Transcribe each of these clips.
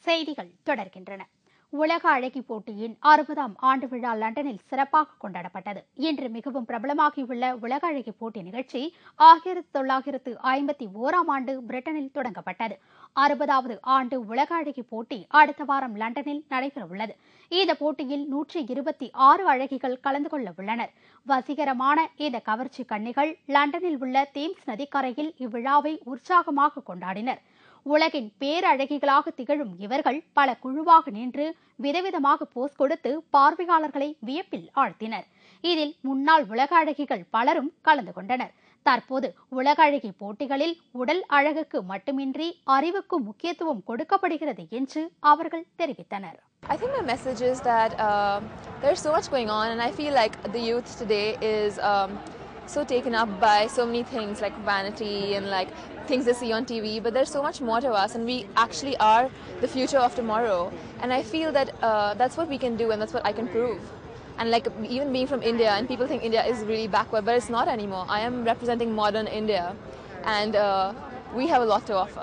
செய்திகள் தொடர்கின்றன உலக அழகி போட்டியின் அறுபதாம் ஆண்டு விழா லண்டனில் சிறப்பாக கொண்டாடப்பட்டது இன்று மிகவும் பிரபலமாகியுள்ள உலக அழகி போட்டி நிகழ்ச்சி ஆயிரத்தி தொள்ளாயிரத்து ஐம்பத்தி ஓராம் ஆண்டு பிரிட்டனில் தொடங்கப்பட்டது அறுபதாவது ஆண்டு உலக அழகி போட்டி அடுத்த வாரம் லண்டனில் நடைபெறவுள்ளது இந்த போட்டியில் நூற்றி இருபத்தி ஆறு அழகிகள் கலந்து கொள்ள உள்ளனர் வசீகரமான இந்த கவர்ச்சி கன்னிகள் லண்டனில் உள்ள தேம்ஸ் நதிக்கரையில் இவ்விழாவை உற்சாகமாக கொண்டாடினர் உலகின் பேரழகிகளாக திகழும் இவர்கள் பல குழுவாக நின்று விதவிதமாக போஸ் கொடுத்து பார்வையாளர்களை வியப்பில் ஆழ்த்தினர் இதில் முன்னாள் உலக அழகிகள் பலரும் கலந்து கொண்டனர் தற்போது உலக அழகி போட்டிகளில் உடல் அழகுக்கு மட்டுமின்றி அறிவுக்கு முக்கியத்துவம் கொடுக்கப்படுகிறது என்று அவர்கள் தெரிவித்தனர் I think my message is that uh, there's so much going on, and I feel like the youth today is um, so taken up by so many things like vanity and like things they see on TV. But there's so much more to us, and we actually are the future of tomorrow. And I feel that uh, that's what we can do, and that's what I can prove. And like even being from India, and people think India is really backward, but it's not anymore. I am representing modern India, and uh, we have a lot to offer.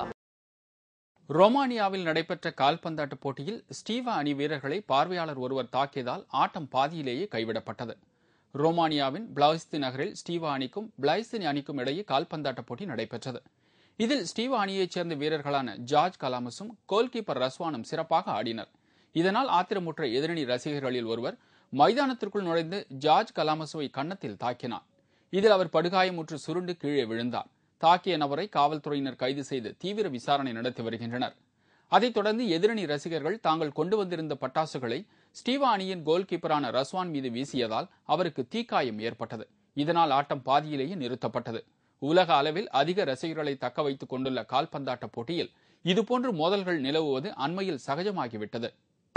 ரோமானியாவில் நடைபெற்ற கால்பந்தாட்ட போட்டியில் ஸ்டீவா அணி வீரர்களை பார்வையாளர் ஒருவர் தாக்கியதால் ஆட்டம் பாதியிலேயே கைவிடப்பட்டது ரோமானியாவின் பிளாய்ஸ்தி நகரில் ஸ்டீவா அணிக்கும் பிளாய்ஸ்தினி அணிக்கும் இடையே கால்பந்தாட்ட போட்டி நடைபெற்றது இதில் ஸ்டீவா அணியைச் சேர்ந்த வீரர்களான ஜார்ஜ் கலாமஸும் கோல்கீப்பர் ரஸ்வானும் சிறப்பாக ஆடினர் இதனால் ஆத்திரமுற்ற எதிரணி ரசிகர்களில் ஒருவர் மைதானத்திற்குள் நுழைந்து ஜார்ஜ் கலாமசுவை கன்னத்தில் தாக்கினார் இதில் அவர் படுகாயமுற்று சுருண்டு கீழே விழுந்தார் தாக்கிய நபரை காவல்துறையினர் கைது செய்து தீவிர விசாரணை நடத்தி வருகின்றனர் அதைத் தொடர்ந்து எதிரணி ரசிகர்கள் தாங்கள் கொண்டு வந்திருந்த பட்டாசுகளை ஸ்டீவா அணியின் கோல் கீப்பரான ரஸ்வான் மீது வீசியதால் அவருக்கு தீக்காயம் ஏற்பட்டது இதனால் ஆட்டம் பாதியிலேயே நிறுத்தப்பட்டது உலக அளவில் அதிக ரசிகர்களை தக்க வைத்துக் கொண்டுள்ள கால்பந்தாட்ட போட்டியில் இதுபோன்று மோதல்கள் நிலவுவது அண்மையில் சகஜமாகிவிட்டது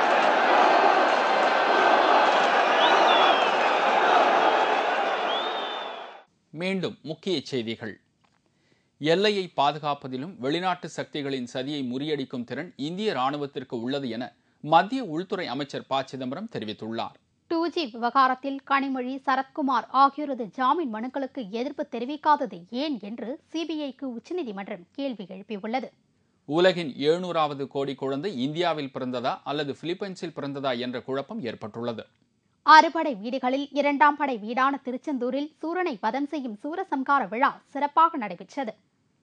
மீண்டும் முக்கிய செய்திகள் எல்லையை பாதுகாப்பதிலும் வெளிநாட்டு சக்திகளின் சதியை முறியடிக்கும் திறன் இந்திய ராணுவத்திற்கு உள்ளது என மத்திய உள்துறை அமைச்சர் ப சிதம்பரம் தெரிவித்துள்ளார் டூ ஜி விவகாரத்தில் கனிமொழி சரத்குமார் ஆகியோரது ஜாமீன் மனுக்களுக்கு எதிர்ப்பு தெரிவிக்காதது ஏன் என்று சிபிஐக்கு உச்சநீதிமன்றம் கேள்வி எழுப்பியுள்ளது உலகின் எழுநூறாவது கோடி குழந்தை இந்தியாவில் பிறந்ததா அல்லது பிலிப்பைன்ஸில் பிறந்ததா என்ற குழப்பம் ஏற்பட்டுள்ளது அறுபடை வீடுகளில் இரண்டாம் படை வீடான திருச்செந்தூரில் சூரனை வதம் செய்யும் சூரசம்கார விழா சிறப்பாக நடைபெற்றது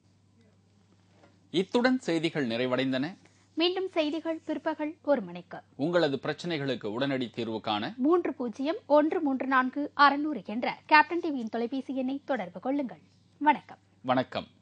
இத்துடன் செய்திகள் நிறைவடைந்தன மீண்டும் செய்திகள் பிற்பகல் ஒரு மணிக்கு உங்களது பிரச்சனைகளுக்கு உடனடி தீர்வு காண மூன்று பூஜ்ஜியம் ஒன்று மூன்று நான்கு அறுநூறு என்ற கேப்டன் டிவியின் தொலைபேசி எண்ணை தொடர்பு கொள்ளுங்கள் வணக்கம் வணக்கம்